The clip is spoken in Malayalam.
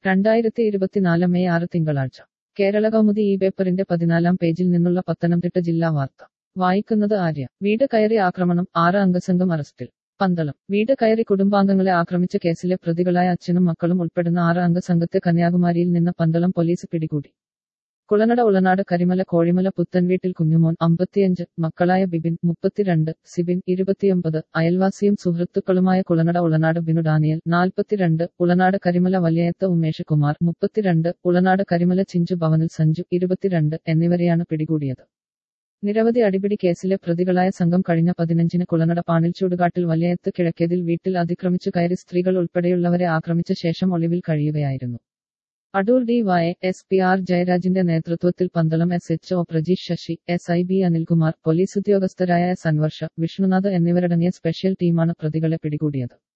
രണ്ടായിരത്തി ഇരുപത്തിനാല് മെയ് ആറ് തിങ്കളാഴ്ച കേരള കൗമുദി ഈ പേപ്പറിന്റെ പതിനാലാം പേജിൽ നിന്നുള്ള പത്തനംതിട്ട ജില്ലാ വാർത്ത വായിക്കുന്നത് ആര്യ വീട് കയറി ആക്രമണം ആറ് അംഗസംഘം അറസ്റ്റിൽ പന്തളം വീട് കയറി കുടുംബാംഗങ്ങളെ ആക്രമിച്ച കേസിലെ പ്രതികളായ അച്ഛനും മക്കളും ഉൾപ്പെടുന്ന ആറ് അംഗ സംഘത്തെ കന്യാകുമാരിയിൽ നിന്ന് പന്തളം പോലീസ് പിടികൂടി കുളനട ഉളനാട് കരിമല കോഴിമല പുത്തൻവീട്ടിൽ കുഞ്ഞുമോൻ അമ്പത്തിയഞ്ച് മക്കളായ ബിബിൻ മുപ്പത്തിരണ്ട് സിബിൻ ഇരുപത്തിയൊമ്പത് അയൽവാസിയും സുഹൃത്തുക്കളുമായ കുളനട ഉളനാട് ബിനു ഡാനിയൽ നാൽപ്പത്തിരണ്ട് ഉളനാട് കരിമല വലിയയത്ത് ഉമേഷ് കുമാർ മുപ്പത്തിരണ്ട് ഉളനാട് കരിമല ചിഞ്ചു ഭവനിൽ സഞ്ജു ഇരുപത്തിരണ്ട് എന്നിവരെയാണ് പിടികൂടിയത് നിരവധി അടിപിടി കേസിലെ പ്രതികളായ സംഘം കഴിഞ്ഞ പതിനഞ്ചിന് കുളനട പാണിൽ ചൂടുകാട്ടിൽ വലിയത്ത് കിഴക്കേതിൽ വീട്ടിൽ അതിക്രമിച്ചു കയറി സ്ത്രീകൾ ഉൾപ്പെടെയുള്ളവരെ ആക്രമിച്ച ശേഷം ഒളിവിൽ കഴിയുകയായിരുന്നു Adoor D Y S P R ജയരാജിന്റെ നേതൃത്വത്തിൽ Pandalam S H O Prajeesh Sasi S I B Anilkumar police ഉദ്യോഗസ്ഥരായ എസ് അൻവർഷ വിഷ്ണുനാഥ് എന്നിവരടങ്ങിയ സ്പെഷ്യൽ ടീമാണ് പ്രതികളെ പിടികൂടിയത്